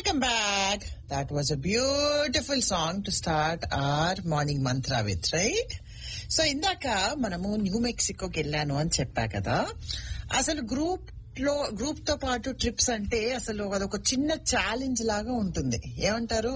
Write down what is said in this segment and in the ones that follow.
Welcome back. That was a beautiful song to start our morning mantra with, right? So ఇందాక మనము new మెక్సికోకి వెళ్ళాను అని చెప్పా కదా అసలు గ్రూప్ లో గ్రూప్ తో పాటు ట్రిప్స్ అంటే అసలు అదొక చిన్న ఛాలెంజ్ లాగా ఉంటుంది ఏమంటారు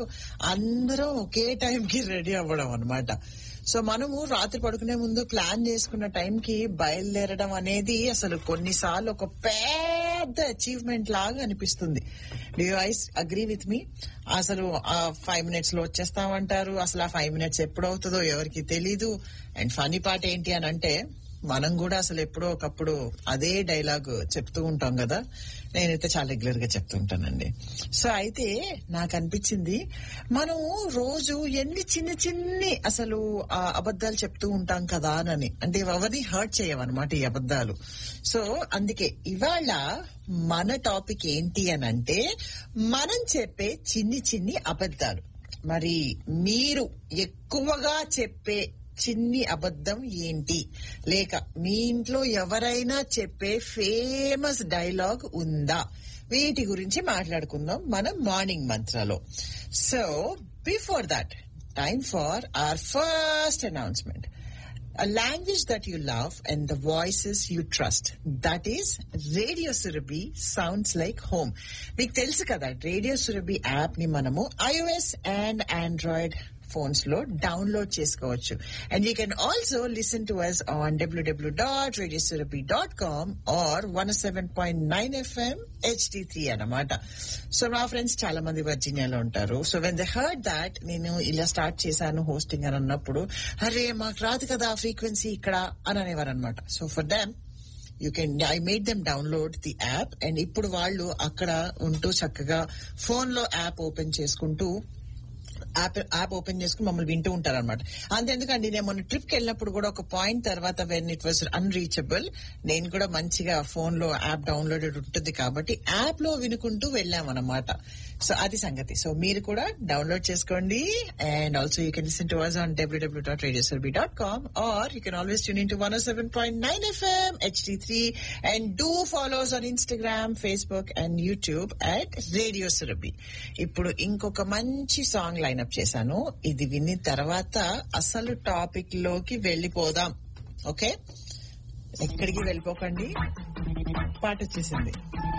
అందరం ఒకే టైంకి రెడీ అవ్వడం అనమాట సో మనము రాత్రి పడుకునే ముందు ప్లాన్ చేసుకున్న టైంకి బయలుదేరడం అనేది అసలు కొన్నిసార్లు ఒక పెద్ద అచీవ్మెంట్ లాగా అనిపిస్తుంది do you guys agree with me అసలు ఆ ఫైవ్ మినిట్స్ లో వచ్చేస్తామంటారు అసలు ఆ ఫైవ్ మినిట్స్ ఎప్పుడు అవుతుందో ఎవరికి తెలీదు అండ్ ఫనీ పార్ట్ ఏంటి అని అంటే మనం కూడా అసలు ఎప్పుడో ఒకప్పుడు అదే డైలాగ్ చెప్తూ ఉంటాం కదా నేనైతే చాలా రెగ్యులర్ గా చెప్తుంటానండి సో అయితే నాకు అనిపించింది మనం రోజు ఎన్ని చిన్న చిన్ని అసలు ఆ అబద్ధాలు చెప్తూ ఉంటాం కదా అని అంటే ఎవరిని హర్ట్ చేయవన్నమాట ఈ అబద్ధాలు సో అందుకే ఇవాళ మన టాపిక్ ఏంటి అని అంటే మనం చెప్పే చిన్ని చిన్ని అబద్ధాలు మరి మీరు ఎక్కువగా చెప్పే చిన్ని అబద్ధం ఏంటి లేక మీ ఇంట్లో ఎవరైనా చెప్పే ఫేమస్ డైలాగ్ ఉందా వీటి గురించి మాట్లాడుకుందాం మనం మార్నింగ్ మంత్రాలో so before that time for our first announcement a language that you love and the voices you trust. That is Radio Surabhi sounds like home. మీకు తెలుసు కదా రేడియో సురభి యాప్ ని మనము ఐఓఎస్ అండ్ ఆండ్రాయిడ్ ఫోన్స్ లో download చేసుకోవచ్చు and you can also listen to us on WWW dot radio Surabhi dot com or one seven point nine FM HD three అనమాట so మా friends చాలా మంది వర్జీనియాలో ఉంటారు so when they heard that నేను ఇలా స్టార్ట్ చేశాను హోస్టింగ్ అని అన్నప్పుడు అరే మాకు రాదు కదా ఆ ఫ్రీక్వెన్సీ ఇక్కడ అని అనేవారు అనమాట so for them you can I made them download the app and ఇప్పుడు వాళ్ళు అక్కడ ఉంటూ చక్కగా ఫోన్ లో యాప్ ఓపెన్ చేసుకుంటూ యాప్ యాప్ ఓపెన్ చేసుకుని మమ్మల్ని వింటూ ఉంటారు అనమాట అంతెందుకండి నేను మొన్న ట్రిప్ కి వెళ్ళినప్పుడు కూడా ఒక పాయింట్ తర్వాత వెన్ ఇట్ వాస్ అన్రీచబుల్ నేను కూడా మంచిగా ఫోన్ లో యాప్ డౌన్లోడెడ్ ఉంటుంది కాబట్టి యాప్ లో వినుకుంటూ వెళ్ళామన్నమాట సో అది సంగతి సో మీరు కూడా డౌన్లోడ్ చేసుకోండి and also you can listen to us on WWW dot రేడియోసర్బీ dot com are you can always tune in to one seven point nine FM HD three and do follows on Instagram Facebook and YouTube at radio Surabhi ఇప్పుడు ఇంకొక మంచి song line-up చేశాను ఇది విన్న తర్వాత అసలు topic లోకి వెళ్ళిపోదాం ఓకే ఎక్కడికి వెళ్ళిపోకండి పాట వచ్చేసింది